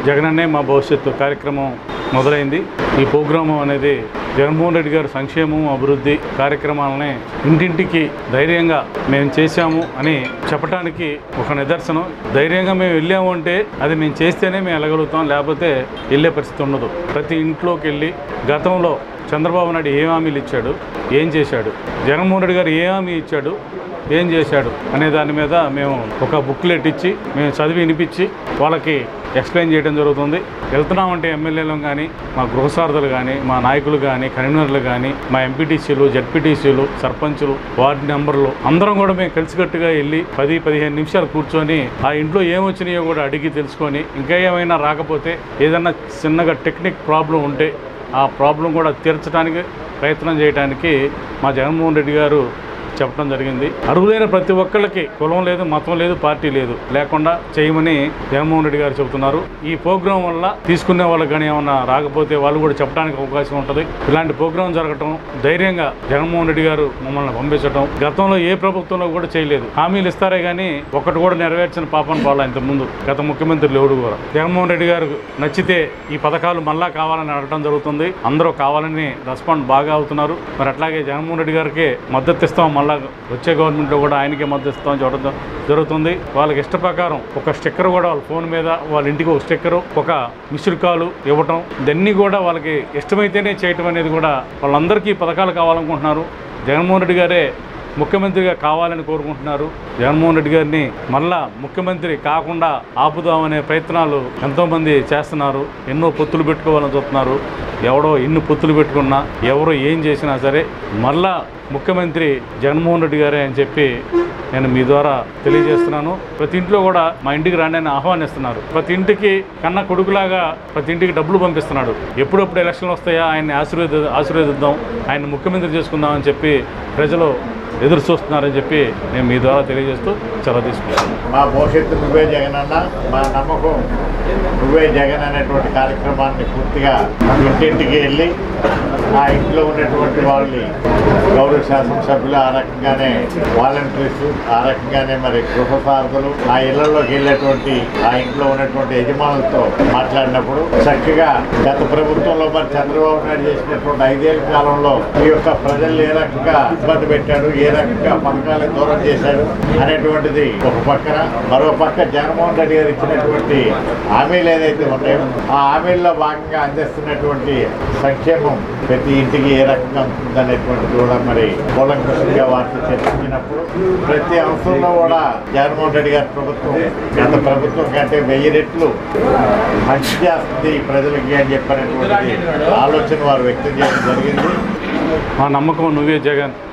జగనన్నే మా భవిష్యత్తు కార్యక్రమం మొదలైంది ఈ ప్రోగ్రాము అనేది జగన్మోహన్ రెడ్డి గారి సంక్షేమం అభివృద్ధి కార్యక్రమాలని ఇంటింటికి ధైర్యంగా మేము చేశాము అని చెప్పడానికి ఒక నిదర్శనం ధైర్యంగా మేము వెళ్ళాము అంటే అది మేము చేస్తేనే మేము వెళ్ళగలుగుతాం లేకపోతే వెళ్ళే పరిస్థితి ఉండదు ప్రతి ఇంట్లోకి వెళ్ళి గతంలో చంద్రబాబు నాయుడు ఏ హామీలు ఇచ్చాడు ఏం చేశాడు జగన్మోహన్ రెడ్డి గారు ఏ హామీ ఇచ్చాడు ఏం చేశాడు అనే దాని మీద మేము ఒక బుక్లెట్ ఇచ్చి మేము చదివి వినిపించి వాళ్ళకి ఎక్స్ప్లెయిన్ చేయడం జరుగుతుంది వెళ్తున్నామంటే ఎమ్మెల్యేలు కానీ మా గృహసారథులు కానీ మా నాయకులు కానీ కన్వీనర్లు కానీ మా ఎంపీటీసీలు జడ్పీటీసీలు సర్పంచులు వార్డు మెంబర్లు అందరం కూడా మేము కలిసికట్టుగా వెళ్ళి పది పదిహేను నిమిషాలు కూర్చొని ఆ ఇంట్లో ఏమొచ్చినాయో కూడా అడిగి తెలుసుకొని ఇంకా ఏమైనా రాకపోతే ఏదైనా చిన్నగా టెక్నిక్ ప్రాబ్లం ఉంటే ఆ ప్రాబ్లం కూడా తీర్చడానికి ప్రయత్నం చేయడానికి మా జగన్మోహన్ రెడ్డి గారు చెప్పడం జరిగింది అర్హులైన ప్రతి ఒక్కళ్ళకి కులం లేదు మతం లేదు పార్టీ లేదు లేకుండా చేయమని జగన్మోహన్ రెడ్డి గారు చెబుతున్నారు ఈ ప్రోగ్రాం వల్ల తీసుకునే వాళ్ళకి కానీ ఏమన్నా రాకపోతే వాళ్ళు కూడా చెప్పడానికి అవకాశం ఉంటుంది ఇలాంటి ప్రోగ్రాం జరగటం ధైర్యంగా జగన్మోహన్ రెడ్డి గారు మమ్మల్ని పంపించడం గతంలో ఏ ప్రభుత్వంలో కూడా చేయలేదు హామీలు ఇస్తారే కానీ ఒకటి కూడా నెరవేర్చిన పాపం పాల ఇంత ముందు గత ముఖ్యమంత్రి లేవుడు కూడా జగన్మోహన్ రెడ్డి గారు నచ్చితే ఈ పథకాలు మళ్ళా కావాలని అడగడం జరుగుతుంది అందరూ కావాలని రెస్పాండ్ బాగా అవుతున్నారు మరి అట్లాగే జగన్మోహన్ రెడ్డి గారికి మద్దతు ఇస్తాం మళ్ళా వచ్చే గవర్నమెంట్లో కూడా ఆయనకే మద్దతు ఇస్తాం చూడడం జరుగుతుంది వాళ్ళకి ఇష్ట ప్రకారం ఒక స్టిక్కర్ కూడా వాళ్ళ ఫోన్ మీద వాళ్ళ ఇంటికి ఒక స్టిక్కర్ ఒక మిస్డ్ కాల్ ఇవ్వటం ఇవన్నీ కూడా వాళ్ళకి ఇష్టమైతేనే చేయటం అనేది కూడా వాళ్ళందరికీ ఈ పథకాలు కావాలనుకుంటున్నారు జగన్మోహన్ రెడ్డి గారే ముఖ్యమంత్రిగా కావాలని కోరుకుంటున్నారు జగన్మోహన్ రెడ్డి గారిని మళ్ళా ముఖ్యమంత్రి కాకుండా ఆపుదామనే ప్రయత్నాలు ఎంతోమంది చేస్తున్నారు ఎన్నో పొత్తులు పెట్టుకోవాలని చూస్తున్నారు ఎవడో ఎన్ని పొత్తులు పెట్టుకున్నా ఎవరు ఏం చేసినా సరే మళ్ళా ముఖ్యమంత్రి జగన్మోహన్ రెడ్డి గారే అని చెప్పి నేను మీ ద్వారా తెలియజేస్తున్నాను ప్రతి ఇంట్లో కూడా మా ఇంటికి రాండి అని ఆహ్వానిస్తున్నారు ప్రతి ఇంటికి కన్న కొడుకులాగా ప్రతి ఇంటికి డబ్బులు పంపిస్తున్నాడు ఎప్పుడెప్పుడు ఎలక్షన్లు వస్తాయా ఆయన్ని ఆశీర్వద ఆశీర్వదిద్దాం ఆయన ముఖ్యమంత్రి చేసుకుందాం అని చెప్పి ప్రజలు ఎదురు చూస్తున్నారని చెప్పి నేను మీ ద్వారా తెలియజేస్తూ సెలవు తీసుకుంటాను మా భవిష్యత్తు నువ్వే జగన్ అన్న మా నమ్మకం నువ్వే జగన్ అనేటువంటి కార్యక్రమాన్ని పూర్తిగా ఇంటింటికి వెళ్ళి ఆ ఇంట్లో ఉన్నటువంటి వాళ్ళని గౌరవ శాసనసభ్యులు ఆ రకంగానే వాలంటీర్స్ ఆ రకంగానే మరి గృహ సారథులు ఆ ఇళ్లలోకి వెళ్ళేటువంటి ఆ ఇంట్లో ఉన్నటువంటి యజమానులతో మాట్లాడినప్పుడు చక్కగా గత ప్రభుత్వంలో మరి చంద్రబాబు నాయుడు చేసినటువంటి ఐదేళ్ల కాలంలో ఈ యొక్క ప్రజల్ని ఏ రకంగా ఇబ్బంది పెట్టాడు ఏ రకంగా పథకాలను దూరం చేశాడు అనేటువంటిది ఒక పక్కన మరో పక్క జగన్మోహన్ రెడ్డి గారు ఇచ్చినటువంటి హామీలు ఏదైతే ఉన్నాయో ఆ హామీల్లో భాగంగా అందిస్తున్నటువంటి సంక్షేమం ప్రతి ఇంటికి ఏ రకంగా ఉంటుందనేటువంటిది కూడా మరి కూలంకషంగా వారితో చర్చించినప్పుడు ప్రతి అంశంలో కూడా జగన్మోహన్ రెడ్డి గారి ప్రభుత్వం గత ప్రభుత్వం కంటే వెయ్యి రెట్లు మంచి చేస్తుంది ఈ ప్రజలకి అని చెప్పినటువంటి ఆలోచన వారు వ్యక్తం చేయడం జరిగింది మా నమ్మకం నువ్వే జగన్